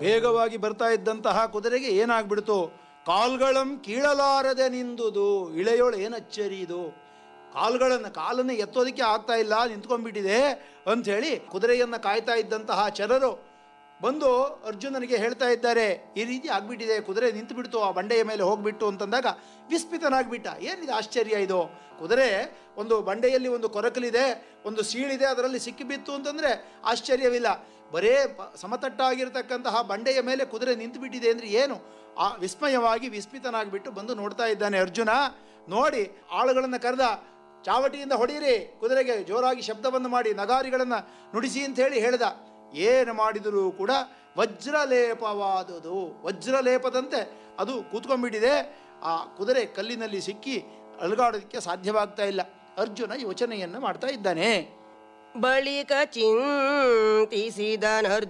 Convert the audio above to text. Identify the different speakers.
Speaker 1: ವೇಗವಾಗಿ ಬರ್ತಾ ಇದ್ದಂತಹ ಕುದುರೆಗೆ ಏನಾಗ್ಬಿಡ್ತು ಕಾಲ್ಗಳಂ ಕೀಳಲಾರದೆ ನಿಂದುದು ಇಳೆಯೋಳು ಏನು ಅಚ್ಚರಿ ಇದು ಕಾಲ್ಗಳನ್ನು ಕಾಲನ್ನು ಎತ್ತೋದಕ್ಕೆ ಆಗ್ತಾ ಇಲ್ಲ ನಿಂತ್ಕೊಂಡ್ಬಿಟ್ಟಿದೆ ಅಂಥೇಳಿ ಕುದುರೆಯನ್ನು ಕಾಯ್ತಾ ಇದ್ದಂತಹ ಚರರು ಬಂದು ಅರ್ಜುನನಿಗೆ ಹೇಳ್ತಾ ಇದ್ದಾರೆ ಈ ರೀತಿ ಆಗ್ಬಿಟ್ಟಿದೆ ಕುದುರೆ ನಿಂತು ಬಿಡ್ತು ಆ ಬಂಡೆಯ ಮೇಲೆ ಹೋಗ್ಬಿಟ್ಟು ಅಂತಂದಾಗ ವಿಸ್ಮಿತನಾಗ್ಬಿಟ್ಟ ಏನಿದೆ ಆಶ್ಚರ್ಯ ಇದು ಕುದುರೆ ಒಂದು ಬಂಡೆಯಲ್ಲಿ ಒಂದು ಕೊರಕಲಿದೆ ಒಂದು ಸೀಳಿದೆ ಅದರಲ್ಲಿ ಸಿಕ್ಕಿಬಿತ್ತು ಅಂತಂದರೆ ಆಶ್ಚರ್ಯವಿಲ್ಲ ಬರೇ ಪ- ಸಮತಟ್ಟಾಗಿರ್ತಕ್ಕಂತಹ ಬಂಡೆಯ ಮೇಲೆ ಕುದುರೆ ನಿಂತು ಬಿಟ್ಟಿದೆ ಅಂದರೆ ಏನು ಆ ವಿಸ್ಮಯವಾಗಿ ವಿಸ್ಮಿತನಾಗ್ಬಿಟ್ಟು ಬಂದು ನೋಡ್ತಾ ಇದ್ದಾನೆ ಅರ್ಜುನ ನೋಡಿ ಆಳುಗಳನ್ನು ಕರೆದ ಚಾವಟಿಯಿಂದ ಹೊಡೀರಿ ಕುದುರೆಗೆ ಜೋರಾಗಿ ಶಬ್ದವನ್ನು ಮಾಡಿ ನಗಾರಿಗಳನ್ನು ನುಡಿಸಿ ಅಂತ ಹೇಳಿ ಹೇಳ್ದ ಏನು ಮಾಡಿದರೂ ಕೂಡ ವಜ್ರಲೇಪವಾದುದು ವಜ್ರಲೇಪದಂತೆ ಅದು ಕೂತ್ಕೊಂಡ್ಬಿಟ್ಟಿದೆ ಆ ಕುದುರೆ ಕಲ್ಲಿನಲ್ಲಿ ಸಿಕ್ಕಿ ಅಲುಗಾಡೋದಕ್ಕೆ ಸಾಧ್ಯವಾಗ್ತಾ ಇಲ್ಲ ಅರ್ಜುನ ಯೋಚನೆಯನ್ನು ಮಾಡ್ತಾ ಇದ್ದಾನೆ
Speaker 2: ಬಳಿಕ ಚಿಂತಿಸಿದನರ್ಜುನ